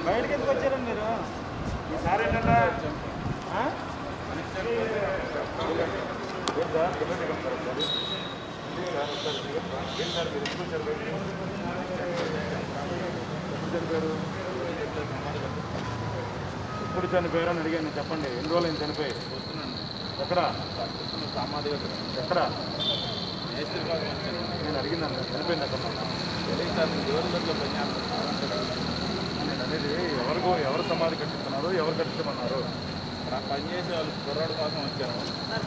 బయటకి ఎందుకు వచ్చారండి మీరు ఈసారి ఏంటన్నా ఆ? ఏం సార్ కమిటీ కడతారా సార్? ఏం సార్ ఒకసారి దిగండి. ఏం సార్ మీరు ఎప్పుడు వచ్చారు బయటికి? ఎప్పుడు చనిపోయారు ఎప్పుడు చనిపోయారు అని అడిగాను చెప్పండి ఎన్ని రోజులు అయింది చనిపోయి ఎక్కడ సామాజిక ఎక్కడ మేస్త్రి కోసం వచ్చాను నేను అడిగిందాన్ని చనిపోయింది అక్కడ తెలియదు సార్ జోరులో పనిచేస్తాను నేను అనేది ఎవరికో ఎవరు సమాధి కట్టిస్తున్నారు ఎవరు కట్టించమన్నారు అక్కడ పనిచేసే వాళ్ళు కుర్రాడు కోసం వచ్చాను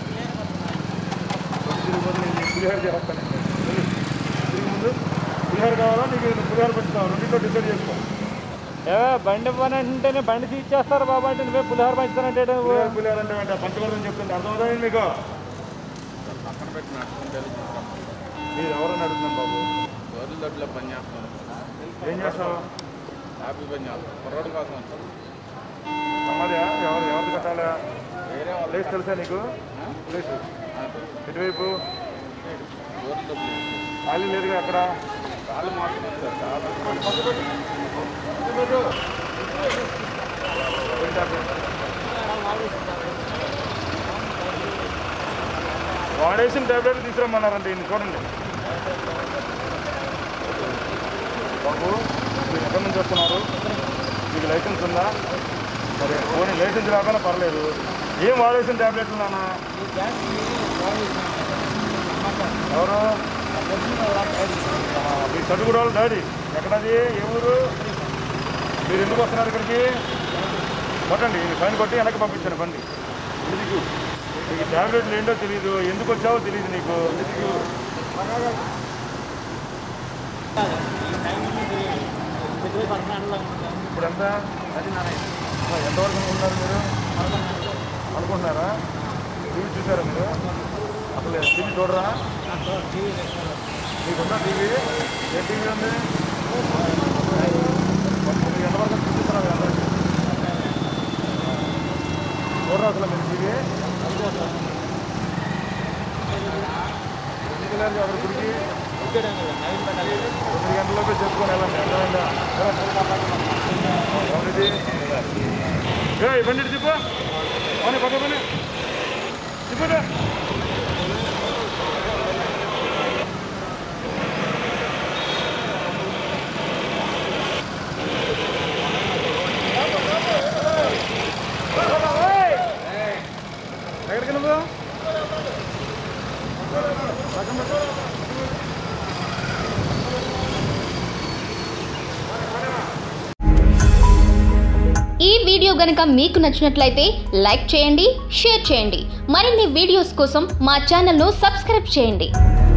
తిరిగి ముందు నేను పులిహోర చేస్తాను తిరిగి ముందు పులిహోర కావాలా నీకు పులిహోర పెట్టుకోవాలి రెండింటిలో డిసైడ్ చేసుకో ఏ బండి పని అంటేనే బండి తీసేస్తారు బాబా అంటే నువ్వే పులిహోర పంచుతానంటే పులిహోర పులిహోర అంటే అంటే పంచవర్ధం చెప్తుంది అర్థమవుతుంది మీకు పక్కన పెట్టి నడుచుకుని వెళ్ళి మీరు ఎవరని అడుగుతున్నాను బాబు గోర్ల దొడ్లో పనిచేస్తాను ఏం చేస్తావు హ్యాపీ పని చేస్తాను కుర్రాడు కోసం వచ్చాను సమాధి ఎవరు ఎవరు కట్టాలా వేరే వాళ్ళు ప్లేస్ తెలుసా నీకు ప్లేస్ ఎటువైపు గోర్ల దొడ్లు ఖాళీ లేదుగా అక్కడ కాళ్ళు మారుతున్నారు సార్ చాలా వాడేసిన టాబ్లెట్ తీసుకురమ్మన్నారంటే ఈయన చూడండి బాబు మీరు ఎక్కడి నుంచి వస్తున్నారు మీకు లైసెన్స్ ఉందా సరే పోనీ లైసెన్స్ రాకుండా పర్లేదు ఏం వాడేసిన టాబ్లెట్లు నాన్న ఎవరు ఆ, మీ చదువుడు వాళ్ళు డాడీ ఎక్కడది ఏ ఊరు మీరు ఎందుకు వస్తున్నారు ఇక్కడికి కొట్టండి ఫైన్ కొట్టి వెనక్కి పంపించాను బండి ఎందుకు నీకు ట్యాబ్లెట్లు ఏంటో తెలియదు ఎందుకు వచ్చావో తెలియదు నీకు ఎందుకు ఇప్పుడు ఎంత ఆ, ఎంతవరకు ఉన్నారు మీరు అనుకుంటున్నారా టీవీ చూసారా మీరు అసలు టీవీ చూడరా మీకుందా టీవీ ఏ టీవీ ఉంది మీరు ఎంతవరకు చూపిస్తున్నారు అందరికీ చూడరా అసలు మీరు టీవీ ఎందుకు లేదు ఎవరి గురికి తొమ్మిది గంటలలోపే చెప్పుకొని వెళ్ళండి అర్థమైందా ఎవరిది ఏ బండి ఇటు తిప్పు పని పక్క పని తిప్పుదా ఎక్కడికి నువ్వు ఈ వీడియో గనక మీకు నచ్చినట్లయితే లైక్ చేయండి షేర్ చేయండి మరిన్ని వీడియోస్ కోసం మా ఛానల్ను సబ్స్క్రైబ్ చేయండి